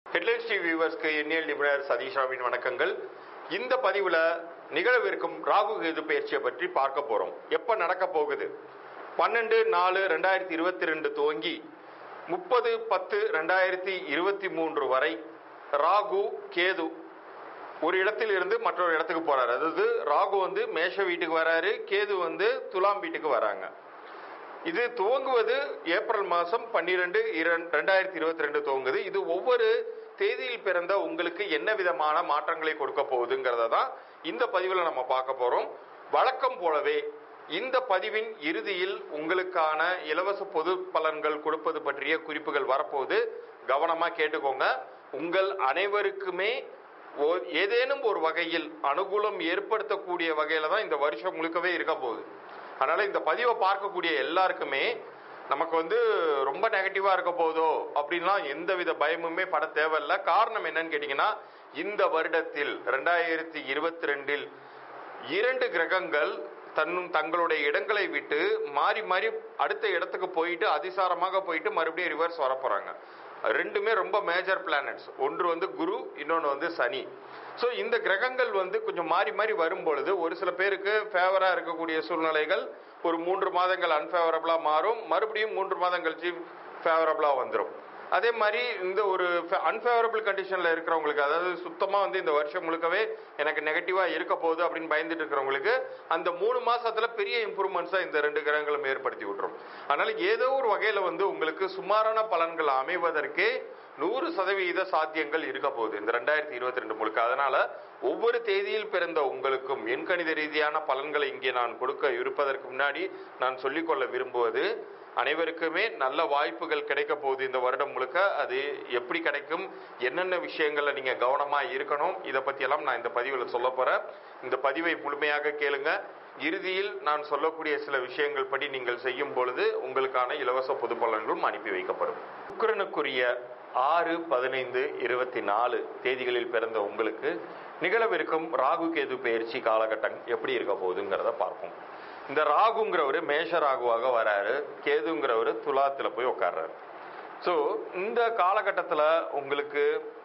headlines TV வியூவர்ஸ்க்கு எண்ணியல் நிபுணர் சதீஷாவின் வணக்கங்கள் இந்த பதிவுல நிகழவிருக்கும் ராகு கேது பயிற்சியை பற்றி பார்க்க போறோம் எப்ப நடக்க போகுது பன்னெண்டு நாலு ரெண்டாயிரத்தி இருபத்தி ரெண்டு துவங்கி முப்பது பத்து ரெண்டாயிரத்தி இருபத்தி மூன்று வரை ராகு கேது ஒரு இடத்தில் இருந்து மற்றொரு இடத்துக்கு போறாரு அதாவது ராகு வந்து மேஷ வீட்டுக்கு வராரு கேது வந்து துலாம் வீட்டுக்கு வராங்க இது துவங்குவது ஏப்ரல் மாதம் பன்னிரெண்டு ரெண்டாயிரத்தி இருபத்தி ரெண்டு துவங்குது இது ஒவ்வொரு தேதியில் பிறந்த உங்களுக்கு என்ன விதமான மாற்றங்களை கொடுக்க போகுதுங்கிறத தான் இந்த பதிவில் நம்ம பார்க்க போறோம் வழக்கம் போலவே இந்த பதிவின் இறுதியில் உங்களுக்கான இலவச பொது பலன்கள் கொடுப்பது பற்றிய குறிப்புகள் வரப்போகுது கவனமா கேட்டுக்கோங்க உங்கள் அனைவருக்குமே ஓ- ஏதேனும் ஒரு வகையில் அனுகூலம் ஏற்படுத்தக்கூடிய வகையில தான் இந்த வருஷம் முழுக்கவே இருக்க போகுது அதனால இந்த பதிவை பார்க்கக்கூடிய எல்லாருக்குமே நமக்கு வந்து ரொம்ப நெகட்டிவா இருக்க போதோ அப்படின்லாம் எந்தவித பயமுமே பட தேவையில்ல காரணம் என்னன்னு கேட்டீங்கன்னா இந்த வருடத்தில் ரெண்டாயிரத்தி இருபத்தி ரெண்டில் இரண்டு கிரகங்கள் தன்னும் தங்களுடைய இடங்களை விட்டு மாறி மாறி அடுத்த இடத்துக்கு போயிட்டு அதிசாரமாக போயிட்டு மறுபடியும் ரிவர்ஸ் வர போறாங்க ரெண்டுமே ரொம்ப மேஜர் பிளானட்ஸ் ஒன்று வந்து குரு இன்னொன்று வந்து சனி ஸோ இந்த கிரகங்கள் வந்து கொஞ்சம் மாறி மாறி வரும் பொழுது ஒரு சில பேருக்கு ஃபேவராக இருக்கக்கூடிய சூழ்நிலைகள் ஒரு மூன்று மாதங்கள் அன்ஃபேவரபிளாக மாறும் மறுபடியும் மூன்று மாதம் கழிச்சு ஃபேவரபிளாக வந்துடும் அதே மாதிரி இந்த ஒரு அன்ஃபேவரபிள் கண்டிஷனில் இருக்கிறவங்களுக்கு அதாவது சுத்தமாக வந்து இந்த வருஷம் முழுக்கவே எனக்கு நெகட்டிவாக இருக்க போகுது அப்படின்னு பயந்துட்டு இருக்கிறவங்களுக்கு அந்த மூணு மாசத்துல பெரிய இம்ப்ரூவ்மெண்ட்ஸாக இந்த ரெண்டு கிரகங்களும் ஏற்படுத்தி விட்டுரும் அதனால ஏதோ ஒரு வகையில் வந்து உங்களுக்கு சுமாரான பலன்கள் அமைவதற்கே நூறு சதவீத சாத்தியங்கள் இருக்க போகுது இந்த ரெண்டாயிரத்தி இருபத்தி ரெண்டு முழுக்க அதனால ஒவ்வொரு தேதியில் பிறந்த உங்களுக்கும் எண்கணித ரீதியான பலன்களை இங்கே நான் கொடுக்க இருப்பதற்கு முன்னாடி நான் சொல்லிக்கொள்ள விரும்புவது அனைவருக்குமே நல்ல வாய்ப்புகள் கிடைக்க போகுது இந்த வருடம் முழுக்க அது எப்படி கிடைக்கும் என்னென்ன விஷயங்கள்ல நீங்க கவனமா இருக்கணும் இதை பத்தி எல்லாம் நான் இந்த பதிவில் சொல்ல போறேன் இந்த பதிவை முழுமையாக கேளுங்க இறுதியில் நான் சொல்லக்கூடிய சில விஷயங்கள் படி நீங்கள் செய்யும் பொழுது உங்களுக்கான இலவச பொது பலன்களும் அனுப்பி வைக்கப்படும் சுக்கிரனுக்குரிய ஆறு பதினைந்து இருபத்தி நாலு தேதிகளில் பிறந்த உங்களுக்கு நிகழவிருக்கும் ராகு கேது பயிற்சி காலகட்டம் எப்படி இருக்க போகுதுங்கிறத பார்ப்போம் இந்த ராகுங்கிறவர் மேஷ ராகுவாக வராரு கேதுங்கிறவர் துலாத்துல போய் உட்கார்றாரு ஸோ இந்த காலகட்டத்தில் உங்களுக்கு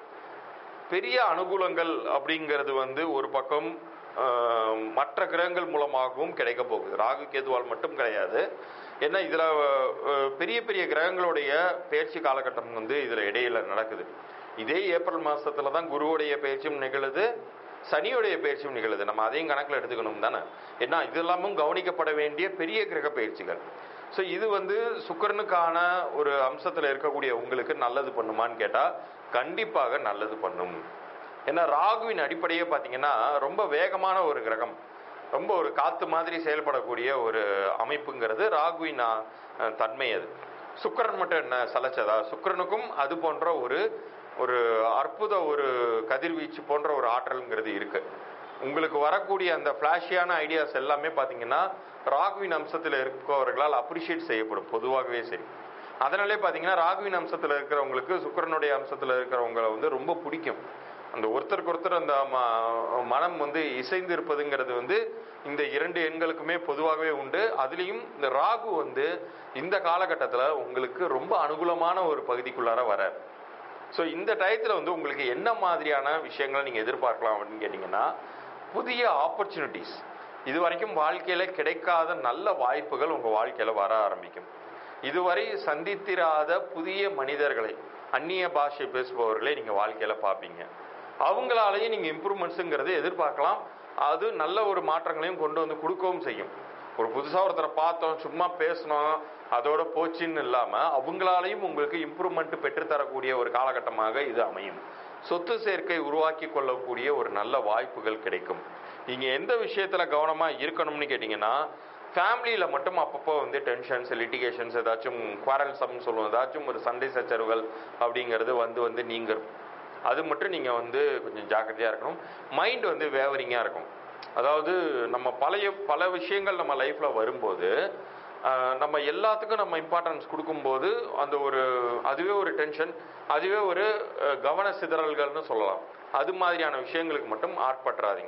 பெரிய அனுகூலங்கள் அப்படிங்கிறது வந்து ஒரு பக்கம் ஆஹ், மற்ற கிரகங்கள் மூலமாகவும் கிடைக்க போகுது ராகு கேதுவால் மட்டும் கிடையாது ஏன்னா இதுல ஆஹ், பெரிய பெரிய கிரகங்களுடைய பயிற்சி காலகட்டம் வந்து இதுல இடையில நடக்குது இதே ஏப்ரல் மாசத்துல தான் குருவுடைய பயிற்சியும் நிகழுது சனியுடைய பயிற்சியும் நிகழுது நம்ம அதையும் கணக்கில் எடுத்துக்கணும் தானே ஏன்னா இது எல்லாமும் கவனிக்கப்பட வேண்டிய பெரிய கிரக பயிற்சிகள் ஸோ இது வந்து சுக்கிரனுக்கான ஒரு அம்சத்தில் இருக்கக்கூடிய உங்களுக்கு நல்லது பண்ணுமான்னு கேட்டால் கண்டிப்பாக நல்லது பண்ணும் ஏன்னா ராகுவின் அடிப்படையே பார்த்தீங்கன்னா ரொம்ப வேகமான ஒரு கிரகம் ரொம்ப ஒரு காத்து மாதிரி செயல்படக்கூடிய ஒரு அமைப்புங்கிறது ராகுவின் அஹ், தன்மை அது சுக்கிரன் மட்டும் என்ன சலைச்சதா சுக்கிரனுக்கும் அது போன்ற ஒரு ஒரு அற்புத ஒரு கதிர்வீச்சு போன்ற ஒரு ஆற்றல்ங்கிறது இருக்கு உங்களுக்கு வரக்கூடிய அந்த ஃபிளாஷியான ஐடியாஸ் எல்லாமே பார்த்தீங்கன்னா ராகுவின் அம்சத்தில் இருக்கவர்களால் அப்ரிஷியேட் செய்யப்படும் பொதுவாகவே சரி அதனாலே பார்த்தீங்கன்னா ராகுவின் அம்சத்தில் இருக்கிறவங்களுக்கு சுக்கிரனுடைய அம்சத்தில் இருக்கிறவங்களை வந்து ரொம்ப பிடிக்கும் அந்த ஒருத்தருக்கு ஒருத்தர் அந்த ம- மனம் வந்து இசைந்து இருப்பதுங்கிறது வந்து இந்த இரண்டு எண்களுக்குமே பொதுவாகவே உண்டு அதுலேயும் இந்த ராகு வந்து இந்த காலகட்டத்தில் உங்களுக்கு ரொம்ப அனுகூலமான ஒரு பகுதிக்குள்ளார வரார் ஸோ இந்த டயத்தில் வந்து உங்களுக்கு என்ன மாதிரியான விஷயங்களை நீங்கள் எதிர்பார்க்கலாம் அப்படின்னு கேட்டிங்கன்னா புதிய ஆப்பர்ச்சுனிட்டிஸ் இது வரைக்கும் வாழ்க்கையில் கிடைக்காத நல்ல வாய்ப்புகள் உங்கள் வாழ்க்கையில் வர ஆரம்பிக்கும் இதுவரை சந்தித்திராத புதிய மனிதர்களை அந்நிய பாஷை பேசுபவர்களை நீங்கள் வாழ்க்கையில் பார்ப்பீங்க அவங்களாலேயும் நீங்கள் இம்ப்ரூவ்மெண்ட்ஸுங்கிறது எதிர்பார்க்கலாம் அது நல்ல ஒரு மாற்றங்களையும் கொண்டு வந்து கொடுக்கவும் செய்யும் ஒரு புதுசாக ஒருத்தரை பார்த்தோம் சும்மா பேசணும் அதோட போச்சுன்னு இல்லாமல் அவங்களாலையும் உங்களுக்கு இம்ப்ரூவ்மெண்ட் பெற்றுத்தரக்கூடிய ஒரு காலகட்டமாக இது அமையும் சொத்து சேர்க்கை உருவாக்கி கொள்ளக்கூடிய ஒரு நல்ல வாய்ப்புகள் கிடைக்கும் நீங்க எந்த விஷயத்துல கவனமா இருக்கணும்னு கேட்டீங்கன்னா ஃபேமிலியில் மட்டும் அப்பப்போ வந்து டென்ஷன்ஸ் லிட்டிகேஷன்ஸ் ஏதாச்சும் குவாரல்சம்னு சொல்லுவோம் ஏதாச்சும் ஒரு சண்டை சச்சரவுகள் அப்படிங்கிறது வந்து வந்து நீங்கும் அது மட்டும் நீங்கள் வந்து கொஞ்சம் ஜாக்கிரதையாக இருக்கணும் மைண்ட் வந்து வேவரிங்காக இருக்கும் அதாவது நம்ம பழைய பல விஷயங்கள் நம்ம லைஃப்பில் வரும்போது ஆஹ், நம்ம எல்லாத்துக்கும் நம்ம இம்பார்ட்டன்ஸ் கொடுக்கும்போது அந்த ஒரு அதுவே ஒரு டென்ஷன் அதுவே ஒரு அஹ், கவன சிதறல்கள்னு சொல்லலாம் அது மாதிரியான விஷயங்களுக்கு மட்டும் ஆட்பற்றாதீங்க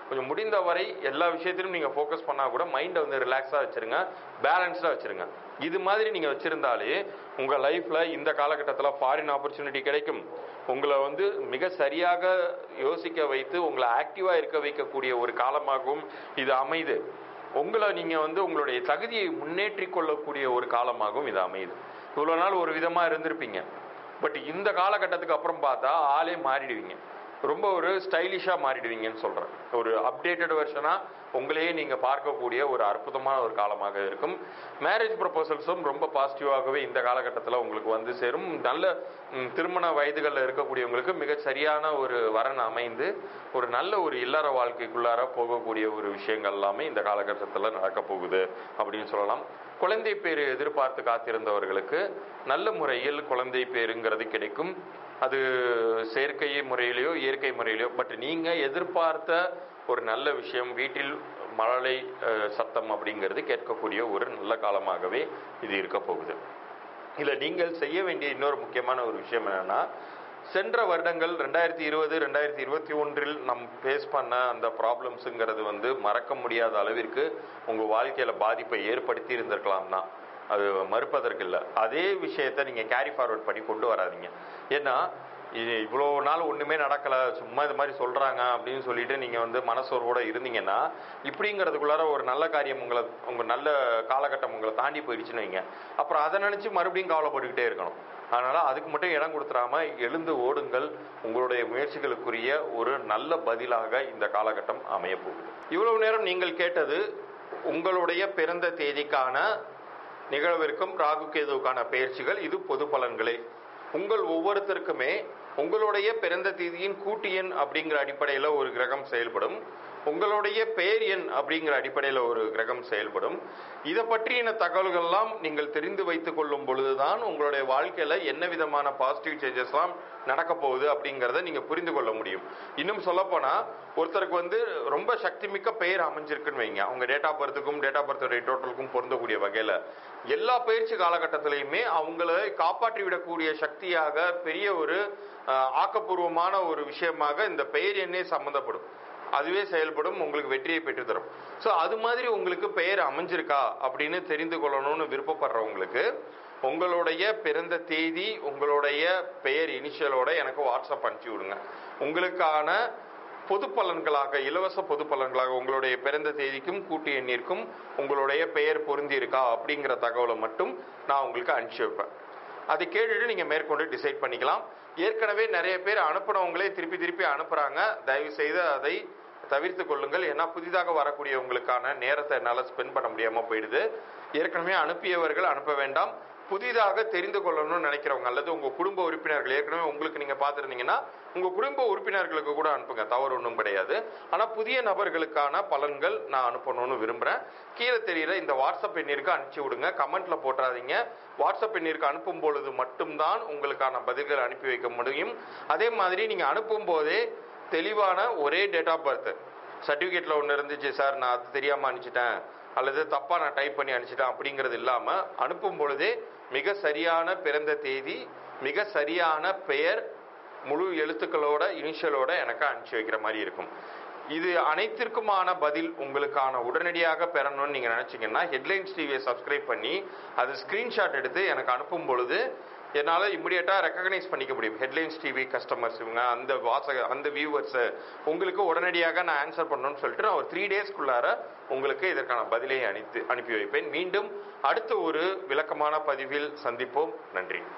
கொஞ்சம் முடிந்த வரை எல்லா விஷயத்திலும் நீங்கள் ஃபோக்கஸ் பண்ணால் கூட மைண்டை வந்து ரிலாக்ஸாக வச்சுருங்க பேலன்ஸ்டாக வச்சுருங்க இது மாதிரி நீங்கள் வச்சுருந்தாலே உங்கள் லைஃப்பில் இந்த காலகட்டத்தில் ஃபாரின் ஆப்பர்ச்சுனிட்டி கிடைக்கும் உங்களை வந்து மிக சரியாக யோசிக்க வைத்து உங்களை ஆக்டிவாக இருக்க வைக்கக்கூடிய ஒரு காலமாகவும் இது அமையுது உங்களை நீங்கள் வந்து உங்களுடைய தகுதியை முன்னேற்றி கொள்ளக்கூடிய ஒரு காலமாகவும் இது அமையுது இவ்வளோ நாள் ஒரு விதமாக இருந்திருப்பீங்க பட் இந்த காலகட்டத்துக்கு அப்புறம் பார்த்தா ஆளே மாறிடுவீங்க ரொம்ப ஒரு ஸ்டைலிஷாக மாறிடுவீங்கன்னு சொல்கிறேன் ஒரு அப்டேட்டட் வெர்ஷனாக உங்களையே நீங்கள் பார்க்கக்கூடிய ஒரு அற்புதமான ஒரு காலமாக இருக்கும் மேரேஜ் ப்ரொபோசல்ஸும் ரொம்ப பாசிட்டிவாகவே இந்த காலகட்டத்தில் உங்களுக்கு வந்து சேரும் நல்ல ம், திருமண வயதுகளில் இருக்கக்கூடியவங்களுக்கு மிக சரியான ஒரு வரன் அமைந்து ஒரு நல்ல ஒரு இல்லற வாழ்க்கைக்குள்ளார போகக்கூடிய ஒரு விஷயங்கள் எல்லாமே இந்த காலகட்டத்தில் நடக்க போகுது அப்படின்னு சொல்லலாம் குழந்தை பேரு எதிர்பார்த்து காத்திருந்தவர்களுக்கு நல்ல முறையில் குழந்தை பேருங்கிறது கிடைக்கும் அது செயற்கை முறையிலையோ இயற்கை முறையிலையோ பட் நீங்க எதிர்பார்த்த ஒரு நல்ல விஷயம் வீட்டில் மழலை அஹ், சத்தம் அப்படிங்கிறது கேட்கக்கூடிய ஒரு நல்ல காலமாகவே இது இருக்க போகுது இதுல நீங்கள் செய்ய வேண்டிய இன்னொரு முக்கியமான ஒரு விஷயம் என்னன்னா சென்ற வருடங்கள் ரெண்டாயிரத்தி இருபது ரெண்டாயிரத்தி இருபத்தி ஒன்றில் நம் ஃபேஸ் பண்ண அந்த ப்ராப்ளம்ஸுங்கிறது வந்து மறக்க முடியாத அளவிற்கு உங்க வாழ்க்கையில பாதிப்பை ஏற்படுத்தி இருந்திருக்கலாம் தான் அது மறுப்பதற்கு இல்லை அதே விஷயத்தை நீங்க கேரி ஃபார்வர்ட் பண்ணி கொண்டு வராதீங்க ஏன்னா இது இவ்வளோ நாள் ஒண்ணுமே நடக்கல சும்மா இது மாதிரி சொல்றாங்க அப்படின்னு சொல்லிட்டு நீங்க வந்து மனசோர்வோட இருந்தீங்கன்னா இப்படிங்கிறதுக்குள்ளார ஒரு நல்ல காரியம் உங்களை உங்க நல்ல காலகட்டம் உங்களை தாண்டி போயிடுச்சுன்னு வைங்க அப்புறம் அதை நினைச்சு மறுபடியும் கவலைப்பட்டுக்கிட்டே இருக்கணும் அதனால அதுக்கு மட்டும் இடம் கொடுத்துடாம எழுந்து ஓடுங்கள் உங்களுடைய முயற்சிகளுக்குரிய ஒரு நல்ல பதிலாக இந்த காலகட்டம் அமைய போகுது இவ்வளவு நேரம் நீங்கள் கேட்டது உங்களுடைய பிறந்த தேதிக்கான நிகழவிருக்கும் ராகு கேதுவுக்கான பயிற்சிகள் இது பொது பலன்களே உங்கள் ஒவ்வொருத்தருக்குமே உங்களுடைய பிறந்த தேதியின் கூட்டு எண் அப்படிங்கிற அடிப்படையில் ஒரு கிரகம் செயல்படும் உங்களுடைய பெயர் எண் அப்படிங்கிற அடிப்படையில் ஒரு கிரகம் செயல்படும் இதை பற்றின தகவல்கள்லாம் நீங்கள் தெரிந்து வைத்துக் கொள்ளும் பொழுதுதான் உங்களுடைய வாழ்க்கையில என்ன விதமான பாசிட்டிவ் சேஞ்சஸ்லாம் நடக்க போகுது அப்படிங்கிறத நீங்க புரிந்து கொள்ள முடியும் இன்னும் சொல்லப்போனா ஒருத்தருக்கு வந்து ரொம்ப சக்தி மிக்க பெயர் அமைஞ்சிருக்குன்னு வைங்க அவங்க டேட் ஆஃப் பர்த்துக்கும் டேட் ஆஃப் பர்த்துடைய டோட்டலுக்கும் பொருந்தக்கூடிய வகையில எல்லா பயிற்சி காலகட்டத்திலையுமே அவங்களை காப்பாற்றி விடக்கூடிய சக்தியாக பெரிய ஒரு அஹ், ஆக்கப்பூர்வமான ஒரு விஷயமாக இந்த பெயர் எண்ணே சம்பந்தப்படும் அதுவே செயல்படும் உங்களுக்கு வெற்றியை பெற்று தரும் ஸோ அது மாதிரி உங்களுக்கு பெயர் அமைஞ்சிருக்கா அப்படின்னு தெரிந்து கொள்ளணும்னு விருப்பப்படுறவங்களுக்கு உங்களுடைய பிறந்த தேதி உங்களுடைய பெயர் இனிஷியலோட எனக்கு வாட்ஸ்அப் அனுப்பிச்சி விடுங்க உங்களுக்கான பொது பலன்களாக இலவச பொது பலன்களாக உங்களுடைய பிறந்த தேதிக்கும் கூட்டு எண்ணிற்கும் உங்களுடைய பெயர் பொருந்தி இருக்கா அப்படிங்கிற தகவலை மட்டும் நான் உங்களுக்கு அனுப்பிச்சி வைப்பேன் அதை கேட்டுட்டு நீங்க மேற்கொண்டு டிசைட் பண்ணிக்கலாம் ஏற்கனவே நிறைய பேர் அனுப்புனவங்களே திருப்பி திருப்பி அனுப்புறாங்க தயவு செய்து அதை தவிர்த்து கொள்ளுங்கள் ஏன்னா புதிதாக வரக்கூடியவங்களுக்கான நேரத்தை என்னால் ஸ்பெண்ட் பண்ண முடியாம போயிடுது ஏற்கனவே அனுப்பியவர்கள் அனுப்ப வேண்டாம் புதிதாக தெரிந்து கொள்ளணும்னு நினைக்கிறவங்க அல்லது உங்க குடும்ப உறுப்பினர்கள் ஏற்கனவே உங்களுக்கு நீங்க பார்த்துருந்தீங்கன்னா உங்க குடும்ப உறுப்பினர்களுக்கு கூட அனுப்புங்க தவறு ஒன்றும் கிடையாது ஆனா புதிய நபர்களுக்கான பலன்கள் நான் அனுப்பணும்னு விரும்புறேன் கீழே தெரியுற இந்த வாட்ஸ்அப் எண்ணிற்கு அனுப்பிச்சு விடுங்க கமெண்ட்ல போட்டுறாதீங்க வாட்ஸ்அப் எண்ணிற்கு அனுப்பும் பொழுது மட்டும்தான் உங்களுக்கான பதில்கள் அனுப்பி வைக்க முடியும் அதே மாதிரி நீங்க அனுப்பும் போதே தெளிவான ஒரே டேட் ஆஃப் பர்த் சர்டிஃபிகேட்ல ஒன்று இருந்துச்சு சார் நான் அது தெரியாம அனுப்பிச்சிட்டேன் அல்லது தப்பா நான் டைப் பண்ணி அனுப்பிச்சிட்டேன் அப்படிங்கிறது இல்லாம அனுப்பும் பொழுதே மிக சரியான பிறந்த தேதி மிக சரியான பெயர் முழு எழுத்துக்களோட இனிஷியலோட எனக்கு அனுப்பிச்சு வைக்கிற மாதிரி இருக்கும் இது அனைத்திற்குமான பதில் உங்களுக்கான உடனடியாக பெறணும்னு நீங்க நினைச்சீங்கன்னா ஹெட்லைன்ஸ் டிவியை சப்ஸ்கிரைப் பண்ணி அது ஸ்கிரீன்ஷாட் எடுத்து எனக்கு அனுப்பும் பொழுது என்னால் இமிடியேட்டாக ரெக்கக்னைஸ் பண்ணிக்க முடியும் ஹெட்லைன்ஸ் டிவி கஸ்டமர்ஸ் இவங்க அந்த வாசக அந்த வியூவர்ஸை உங்களுக்கு உடனடியாக நான் ஆன்சர் பண்ணணும்னு சொல்லிட்டு நான் ஒரு த்ரீ டேஸ்க்குள்ளார உங்களுக்கு இதற்கான பதிலை அனுப்பி அனுப்பி வைப்பேன் மீண்டும் அடுத்த ஒரு விளக்கமான பதிவில் சந்திப்போம் நன்றி